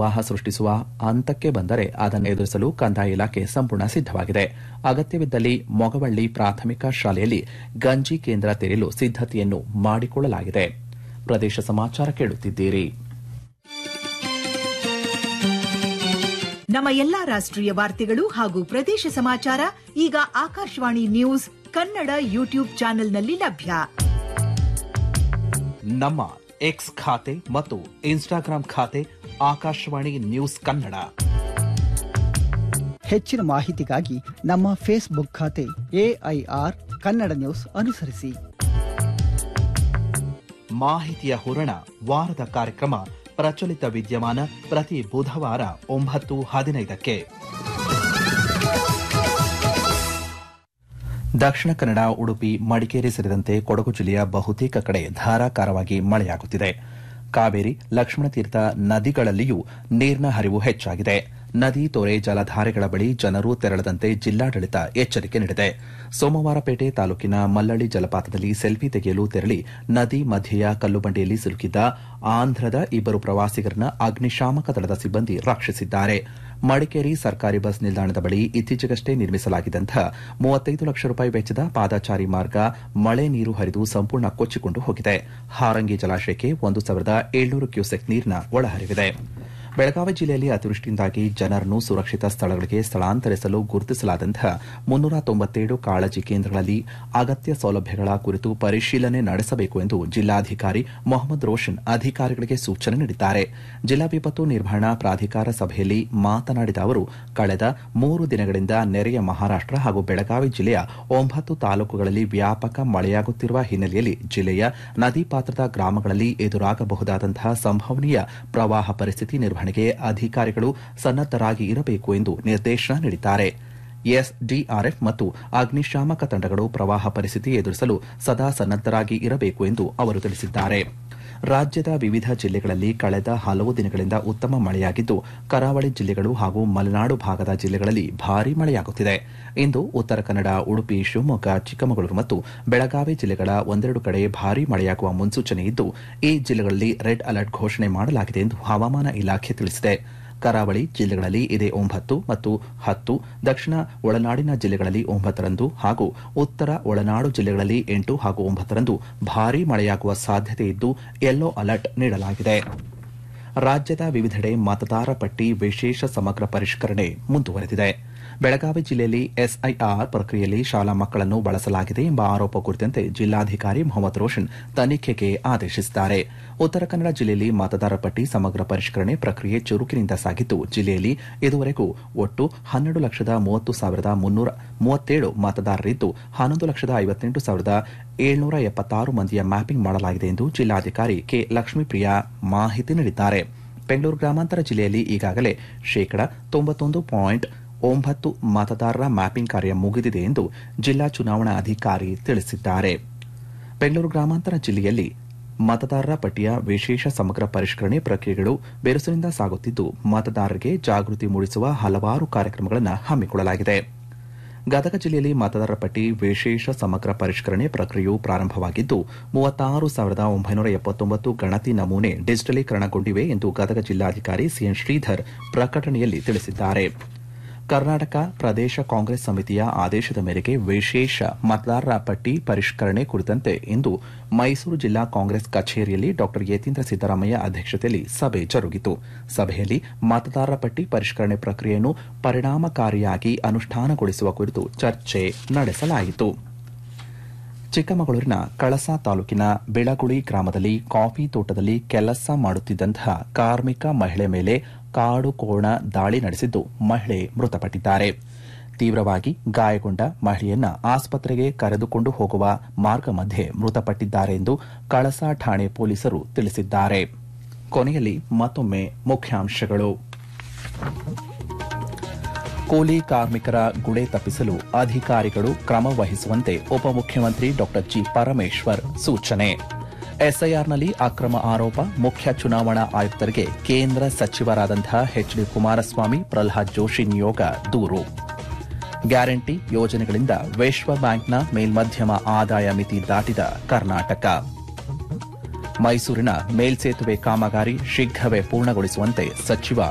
ಪ್ರವಾಹ ಸೃಷ್ಟಿಸುವ ಹಂತಕ್ಕೆ ಬಂದರೆ ಅದನ್ನು ಎದುರಿಸಲು ಕಂದಾಯ ಇಲಾಖೆ ಸಂಪೂರ್ಣ ಸಿದ್ದವಾಗಿದೆ ಅಗತ್ಯವಿದ್ದಲ್ಲಿ ಮೊಗವಳ್ಳಿ ಪ್ರಾಥಮಿಕ ಶಾಲೆಯಲ್ಲಿ ಗಂಜಿ ಕೇಂದ್ರ ತೆರೆಯಲು ಸಿದ್ದತೆಯನ್ನು ಮಾಡಿಕೊಳ್ಳಲಾಗಿದೆ ಪ್ರದೇಶ ಸಮಾಚಾರ ಕೇಳುತ್ತಿದ್ದೀರಿ ನಮ್ಮ ಎಲ್ಲಾ ರಾಷ್ಟ್ರೀಯ ವಾರ್ತೆಗಳು ಹಾಗೂ ಪ್ರದೇಶ ಸಮಾಚಾರ ಈಗ ಆಕಾಶವಾಣಿ ನ್ಯೂಸ್ ಕನ್ನಡ ಯೂಟ್ಯೂಬ್ ಚಾನೆಲ್ನಲ್ಲಿ ಲಭ್ಯ ನಮ್ಮ ಎಕ್ಸ್ ಖಾತೆ ಮತ್ತು ಇನ್ಸ್ಟಾಗ್ರಾಂ ಖಾತೆ ಆಕಾಶವಾಣಿ ನ್ಯೂಸ್ ಕನ್ನಡ ಹೆಚ್ಚಿನ ಮಾಹಿತಿಗಾಗಿ ನಮ್ಮ ಫೇಸ್ಬುಕ್ ಖಾತೆ ಎಐಆರ್ ಕನ್ನಡ ನ್ಯೂಸ್ ಅನುಸರಿಸಿ ಮಾಹಿತಿಯ ಹೂರಣ ವಾರದ ಕಾರ್ಯಕ್ರಮ ಪ್ರಚಲಿತ ವಿದ್ಯಮಾನ ಪ್ರತಿ ಬುಧವಾರ ಒಂಬತ್ತು ಹದಿನೈದಕ್ಕೆ ದಕ್ಷಿಣ ಕನ್ನಡ ಉಡುಪಿ ಮಡಿಕೇರಿ ಸೇರಿದಂತೆ ಕೊಡಗು ಜಿಲ್ಲೆಯ ಬಹುತೇಕ ಕಡೆ ಧಾರಾಕಾರವಾಗಿ ಮಳೆಯಾಗುತ್ತಿದೆ ಕಾವೇರಿ ಲಕ್ಷ್ಮಣತೀರ್ಥ ನದಿಗಳಲ್ಲಿಯೂ ನೀರಿನ ಹರಿವು ಹೆಚ್ಚಾಗಿದೆ ನದಿ ತೊರೆ ಜಲಧಾರೆಗಳ ಬಳಿ ಜನರು ತೆರಳದಂತೆ ಜಿಲ್ಲಾಡಳಿತ ಎಚ್ಚರಿಕೆ ನೀಡಿದೆ ಸೋಮವಾರಪೇಟೆ ತಾಲೂಕಿನ ಮಲ್ಲಳ್ಳಿ ಜಲಪಾತದಲ್ಲಿ ಸೆಲ್ಫಿ ತೆಗೆಯಲು ತೆರಳಿ ನದಿ ಮಧ್ಯೆಯ ಕಲ್ಲುಬಂಡೆಯಲ್ಲಿ ಸಿಲುಕಿದ್ದ ಆಂಧ್ರದ ಇಬ್ಬರು ಪ್ರವಾಸಿಗರನ್ನ ಅಗ್ನಿಶಾಮಕ ದಳದ ಸಿಬ್ಬಂದಿ ರಕ್ಷಿಸಿದ್ದಾರೆ ಮಡಿಕೇರಿ ಸರ್ಕಾರಿ ಬಸ್ ನಿಲ್ದಾಣದ ಬಳಿ ಇತ್ತೀಚೆಗಷ್ಟೇ ನಿರ್ಮಿಸಲಾಗಿದ್ದಂತಹ ಮೂವತ್ತೈದು ಲಕ್ಷ ರೂಪಾಯಿ ವೆಚ್ಚದ ಪಾದಚಾರಿ ಮಾರ್ಗ ಮಳೆ ನೀರು ಹರಿದು ಸಂಪೂರ್ಣ ಕೊಚ್ಚಿಕೊಂಡು ಹೋಗಿದೆ ಹಾರಂಗಿ ಜಲಾಶಯಕ್ಕೆ ಒಂದು ಸಾವಿರದ ಏಳ್ನೂರು ಕ್ಯೂಸೆಕ್ ನೀರಿನ ಒಳಹರಿವಿದೆ ಬೆಳಗಾವಿ ಜಿಲ್ಲೆಯಲ್ಲಿ ಅತಿವೃಷ್ಟಿಯಿಂದಾಗಿ ಜನರನ್ನು ಸುರಕ್ಷಿತ ಸ್ಥಳಗಳಿಗೆ ಸ್ಥಳಾಂತರಿಸಲು ಗುರುತಿಸಲಾದಂತಹ ಮುನ್ನೂರ ತೊಂಬತ್ತೇಳು ಕಾಳಜಿ ಕೇಂದ್ರಗಳಲ್ಲಿ ಅಗತ್ಯ ಸೌಲಭ್ಯಗಳ ಕುರಿತು ಪರಿಶೀಲನೆ ನಡೆಸಬೇಕು ಎಂದು ಜಿಲ್ಲಾಧಿಕಾರಿ ಮೊಹಮ್ಮದ್ ರೋಷನ್ ಅಧಿಕಾರಿಗಳಿಗೆ ಸೂಚನೆ ನೀಡಿದ್ದಾರೆ ಜಿಲ್ಲಾ ವಿಪತ್ತು ನಿರ್ವಹಣಾ ಪ್ರಾಧಿಕಾರ ಸಭೆಯಲ್ಲಿ ಮಾತನಾಡಿದ ಅವರು ಕಳೆದ ಮೂರು ದಿನಗಳಿಂದ ನೆರೆಯ ಮಹಾರಾಷ್ಟ ಹಾಗೂ ಬೆಳಗಾವಿ ಜಿಲ್ಲೆಯ ಒಂಬತ್ತು ತಾಲೂಕುಗಳಲ್ಲಿ ವ್ಯಾಪಕ ಮಳೆಯಾಗುತ್ತಿರುವ ಹಿನ್ನೆಲೆಯಲ್ಲಿ ಜಿಲ್ಲೆಯ ನದಿ ಪಾತ್ರದ ಗ್ರಾಮಗಳಲ್ಲಿ ಎದುರಾಗಬಹುದಾದಂತಹ ಸಂಭವನೀಯ ಪ್ರವಾಹ ಪರಿಸ್ಥಿತಿ ನಿರ್ವಹಣೆಗೆ ಅಧಿಕಾರಿಗಳು ಸನ್ನದ್ದರಾಗಿ ಇರಬೇಕು ಎಂದು ನಿರ್ದೇಶನ ನೀಡಿದ್ದಾರೆ ಎಸ್ಡಿಆರ್ಎಫ್ ಮತ್ತು ಅಗ್ನಿಶಾಮಕ ತಂಡಗಳು ಪ್ರವಾಹ ಪರಿಸ್ಥಿತಿ ಎದುರಿಸಲು ಸದಾ ಸನ್ನದ್ದರಾಗಿ ಇರಬೇಕು ಎಂದು ಅವರು ತಿಳಿಸಿದ್ದಾರೆ ರಾಜ್ಯದ ವಿವಿಧ ಜಿಲ್ಲೆಗಳಲ್ಲಿ ಕಳೆದ ಹಲವು ದಿನಗಳಿಂದ ಉತ್ತಮ ಮಳೆಯಾಗಿದ್ದು ಕರಾವಳಿ ಜಿಲ್ಲೆಗಳು ಹಾಗೂ ಮಲೆನಾಡು ಭಾಗದ ಜಿಲ್ಲೆಗಳಲ್ಲಿ ಭಾರೀ ಮಳೆಯಾಗುತ್ತಿದೆ ಇಂದು ಉತ್ತರ ಕನ್ನಡ ಉಡುಪಿ ಶಿವಮೊಗ್ಗ ಚಿಕ್ಕಮಗಳೂರು ಮತ್ತು ಬೆಳಗಾವಿ ಜಿಲ್ಲೆಗಳ ಒಂದೆರಡು ಕಡೆ ಭಾರೀ ಮಳೆಯಾಗುವ ಮುನ್ಸೂಚನೆ ಇದ್ದು ಈ ಜಿಲ್ಲೆಗಳಲ್ಲಿ ರೆಡ್ ಅಲರ್ಟ್ ಘೋಷಣೆ ಮಾಡಲಾಗಿದೆ ಎಂದು ಹವಾಮಾನ ಇಲಾಖೆ ತಿಳಿಸಿದೆ ಕರಾವಳಿ ಜಿಲ್ಲೆಗಳಲ್ಲಿ ಇದೇ ಒಂಬತ್ತು ಮತ್ತು ಹತ್ತು ದಕ್ಷಿಣ ಒಳನಾಡಿನ ಜಿಲ್ಲೆಗಳಲ್ಲಿ ಒಂಬತ್ತರಂದು ಹಾಗೂ ಉತ್ತರ ಒಳನಾಡು ಜಿಲ್ಲೆಗಳಲ್ಲಿ ಎಂಟು ಹಾಗೂ ಒಂಬತ್ತರಂದು ಭಾರೀ ಮಳೆಯಾಗುವ ಸಾಧ್ಯತೆ ಇದ್ದು ಯೆಲ್ಲೋ ಅಲರ್ಟ್ ನೀಡಲಾಗಿದೆ ರಾಜ್ಯದ ವಿವಿಧೆಡೆ ಮತದಾರ ಪಟ್ಟಿ ವಿಶೇಷ ಸಮಗ್ರ ಪರಿಷ್ಕರಣೆ ಮುಂದುವರೆದಿದೆ ಬೆಳಗಾವಿ ಜಿಲ್ಲೆಯಲ್ಲಿ ಎಸ್ಐಆರ್ ಪ್ರಕ್ರಿಯೆಯಲ್ಲಿ ಶಾಲಾ ಮಕ್ಕಳನ್ನು ಬಳಸಲಾಗಿದೆ ಎಂಬ ಆರೋಪ ಕುರಿತಂತೆ ಜಿಲ್ಲಾಧಿಕಾರಿ ಮೊಹಮ್ಮದ್ ರೋಷನ್ ತನಿಖೆಗೆ ಆದೇಶಿಸಿದ್ದಾರೆ ಉತ್ತರ ಕನ್ನಡ ಜಿಲ್ಲೆಯಲ್ಲಿ ಮತದಾರ ಪಟ್ಟಿ ಸಮಗ್ರ ಪರಿಷ್ಕರಣೆ ಪ್ರಕ್ರಿಯೆ ಚುರುಕಿನಿಂದ ಸಾಗಿದ್ದು ಜಿಲ್ಲೆಯಲ್ಲಿ ಇದುವರೆಗೂ ಒಟ್ಟು ಹನ್ನೆರಡು ಲಕ್ಷದ ಮೂವತ್ತು ಸಾವಿರದ ಮುನ್ನೂರ ಮೂವತ್ತೇಳು ಮತದಾರರಿದ್ದು ಹನ್ನೊಂದು ಲಕ್ಷದ ಐವತ್ತೆಂಟು ಸಾವಿರದ ಏಳ್ನೂರ ಎಪ್ಪತ್ತಾರು ಮಂದಿಯ ಮ್ಯಾಪಿಂಗ್ ಮಾಡಲಾಗಿದೆ ಎಂದು ಜಿಲ್ಲಾಧಿಕಾರಿ ಕೆ ಲಕ್ಷ್ಮೀಪ್ರಿಯಾ ಮಾಹಿತಿ ನೀಡಿದ್ದಾರೆ ಬೆಂಗಳೂರು ಗ್ರಾಮಾಂತರ ಜಿಲ್ಲೆಯಲ್ಲಿ ಈಗಾಗಲೇ ಶೇಕಡಾ ತೊಂಬತ್ತೊಂದು ಪಾಯಿಂಟ್ ಒಂಬತ್ತು ಮತದಾರರ ಮ್ಯಾಪಿಂಗ್ ಕಾರ್ಯ ಮುಗಿದಿದೆ ಎಂದು ಜಿಲ್ಲಾ ಚುನಾವಣಾ ಅಧಿಕಾರಿ ತಿಳಿಸಿದ್ದಾರೆ ಬೆಂಗಳೂರು ಗ್ರಾಮಾಂತರ ಜಿಲ್ಲೆಯಲ್ಲಿ ಮತದಾರರ ಪಟ್ಟಿಯ ವಿಶೇಷ ಸಮಗ್ರ ಪರಿಷ್ಕರಣೆ ಪ್ರಕ್ರಿಯೆಗಳು ಬಿರುಸಿನಿಂದ ಸಾಗುತ್ತಿದ್ದು ಮತದಾರರಿಗೆ ಜಾಗೃತಿ ಮೂಡಿಸುವ ಹಲವಾರು ಕಾರ್ಯಕ್ರಮಗಳನ್ನು ಹಮ್ಮಿಕೊಳ್ಳಲಾಗಿದೆ ಗದಗ ಜಿಲ್ಲೆಯಲ್ಲಿ ಮತದಾರರ ಪಟ್ಟಿ ವಿಶೇಷ ಸಮಗ್ರ ಪರಿಷ್ಕರಣೆ ಪ್ರಕ್ರಿಯೆಯು ಪ್ರಾರಂಭವಾಗಿದ್ದು ಮೂವತ್ತಾರು ಸಾವಿರದ ಒಂಬೈನೂರ ಎಪ್ಪತ್ತೊಂಬತ್ತು ಗಣತಿ ನಮೂನೆ ಡಿಜಿಟಲೀಕರಣಗೊಂಡಿವೆ ಎಂದು ಗದಗ ಜಿಲ್ಲಾಧಿಕಾರಿ ಸಿಎನ್ ಶ್ರೀಧರ್ ಪ್ರಕಟಣೆಯಲ್ಲಿ ತಿಳಿಸಿದ್ದಾರೆ ಕರ್ನಾಟಕ ಪ್ರದೇಶ ಕಾಂಗ್ರೆಸ್ ಸಮಿತಿಯ ಆದೇಶದ ಮೇರೆಗೆ ವಿಶೇಷ ಮತದಾರರ ಪಟ್ಟಿ ಪರಿಷ್ಕರಣೆ ಕುರಿತಂತೆ ಇಂದು ಮೈಸೂರು ಜಿಲ್ಲಾ ಕಾಂಗ್ರೆಸ್ ಕಚೇರಿಯಲ್ಲಿ ಡಾ ಯತೀಂದ್ರ ಸಿದ್ದರಾಮಯ್ಯ ಅಧ್ಯಕ್ಷತೆಯಲ್ಲಿ ಸಭೆ ಜರುಗಿತು ಸಭೆಯಲ್ಲಿ ಮತದಾರರ ಪಟ್ಟಿ ಪರಿಷ್ಕರಣೆ ಪ್ರಕ್ರಿಯೆಯನ್ನು ಪರಿಣಾಮಕಾರಿಯಾಗಿ ಅನುಷ್ಠಾನಗೊಳಿಸುವ ಕುರಿತು ಚರ್ಚೆ ನಡೆಸಲಾಯಿತು ಚಿಕ್ಕಮಗಳೂರಿನ ಕಳಸಾ ತಾಲೂಕಿನ ಬೆಳಗುಳಿ ಗ್ರಾಮದಲ್ಲಿ ಕಾಫಿ ತೋಟದಲ್ಲಿ ಕೆಲಸ ಮಾಡುತ್ತಿದ್ದಂತಹ ಕಾರ್ಮಿಕ ಮಹಿಳೆ ಮೇಲೆ ಕಾಡು ಕೋಣ ದಾಳಿ ನಡೆಸಿದ್ದು ಮಹಿಳೆ ಮೃತಪಟ್ಟಿದ್ದಾರೆ ತೀವ್ರವಾಗಿ ಗಾಯಗೊಂಡ ಮಹಿಳೆಯನ್ನ ಆಸ್ಪತ್ರೆಗೆ ಕರೆದುಕೊಂಡು ಹೋಗುವ ಮಾರ್ಗ ಮಧ್ಯೆ ಮೃತಪಟ್ಟಿದ್ದಾರೆ ಎಂದು ಕಳಸಾ ಠಾಣೆ ಪೊಲೀಸರು ತಿಳಿಸಿದ್ದಾರೆ ಕೊನೆಯಲ್ಲಿ ಮತ್ತೊಮ್ಮೆ ಮುಖ್ಯಾಂಶಗಳು ಕೂಲಿ ಕಾರ್ಮಿಕರ ಗುಳೆ ತಪ್ಪಿಸಲು ಅಧಿಕಾರಿಗಳು ಕ್ರಮ ವಹಿಸುವಂತೆ ಉಪಮುಖ್ಯಮಂತ್ರಿ ಡಾ ಜಿ ಪರಮೇಶ್ವರ್ ಸೂಚನೆ ಎಸ್ಐಆರ್ನಲ್ಲಿ ಅಕ್ರಮ ಆರೋಪ ಮುಖ್ಯ ಚುನಾವಣಾ ಆಯುಕ್ತರಿಗೆ ಕೇಂದ್ರ ಸಚಿವರಾದಂತಹ ಎಚ್ ಡಿ ಕುಮಾರಸ್ವಾಮಿ ಪ್ರಲ್ಹಾದ್ ಜೋಶಿ ನಿಯೋಗ ದೂರು ಗ್ಯಾರಂಟಿ ಯೋಜನೆಗಳಿಂದ ವಿಶ್ವ ಬ್ಯಾಂಕ್ನ ಮೇಲ್ಮಧ್ಯಮ ಆದಾಯ ಮಿತಿ ದಾಟಿದ ಕರ್ನಾಟಕ ಮೈಸೂರಿನ ಮೇಲ್ಸೇತುವೆ ಕಾಮಗಾರಿ ಶೀಘ್ರವೇ ಪೂರ್ಣಗೊಳಿಸುವಂತೆ ಸಚಿವ